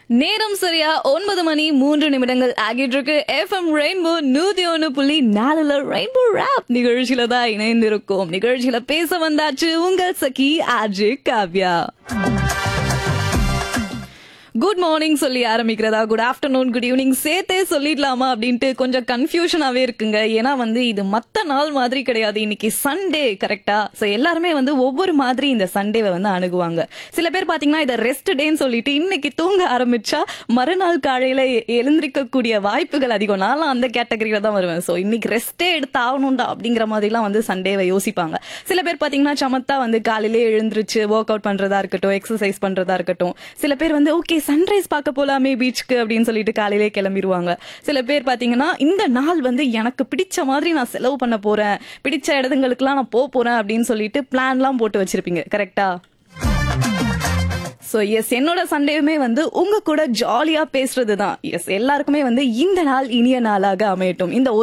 நேரம் சரியா ஒன்பது மணி மூன்று நிமிடங்கள் ஆகிட்டு இருக்கு எஃப்எம் ரெயின்போ நூத்தி ஒண்ணு புள்ளி நாலுல ரெயின்போ ரேப் நிகழ்ச்சியில தான் இணைந்திருக்கோம் நிகழ்ச்சியில பேச வந்தாச்சு உங்கள் சகி ஆஜி காவ்யா குட் மார்னிங் சொல்லி ஆரம்பிக்கிறதா குட் ஆஃப்டர்நூன் குட் ஈவினிங் சேர்த்தே சொல்லிடலாமா அப்படின்ட்டு கொஞ்சம் கன்ஃபியூஷனாவே இருக்குங்க ஏன்னா வந்து இது மத்த நாள் மாதிரி கிடையாது இன்னைக்கு சண்டே கரெக்டா ஸோ எல்லாருமே வந்து ஒவ்வொரு மாதிரி இந்த சண்டேவை வந்து அணுகுவாங்க சில பேர் பாத்தீங்கன்னா இதை ரெஸ்ட் டேன்னு சொல்லிட்டு இன்னைக்கு தூங்க ஆரம்பிச்சா மறுநாள் காலையில எ- எழுந்திருக்கக்கூடிய வாய்ப்புகள் அதிகம் நான்லாம் அந்த கேட்டகரியில தான் வருவேன் ஸோ இன்னைக்கு ரெஸ்டே எடுத்து ஆகணும்டா அப்படிங்கிற மாதிரிலாம் வந்து சண்டேவை யோசிப்பாங்க சில பேர் பாத்தீங்கன்னா சமத்தா வந்து காலையிலே எழுந்திருச்சு ஒர்க் அவுட் பண்றதா இருக்கட்டும் எக்ஸசைஸ் பண்றதா இருக்கட்டும் சில பேர் வந்து ஓகே சன்ரைஸ் பார்க்க போலாமே பீச்சுக்கு அப்படின்னு சொல்லிட்டு காலையிலே கிளம்பிடுவாங்க சில பேர் பாத்தீங்கன்னா இந்த நாள் வந்து எனக்கு பிடிச்ச மாதிரி நான் செலவு பண்ண போறேன் பிடிச்ச இடத்துங்களுக்குலாம் நான் போக போறேன் அப்படின்னு சொல்லிட்டு பிளான்லாம் போட்டு வச்சிருப்பீங்க கரெக்டா ஸோ எஸ் என்னோட சண்டேவுமே வந்து உங்க கூட ஜாலியா பேசுறது தான் எஸ் எல்லாருக்குமே வந்து இந்த நாள் இனிய நாளாக அமையட்டும் இந்த ஒரு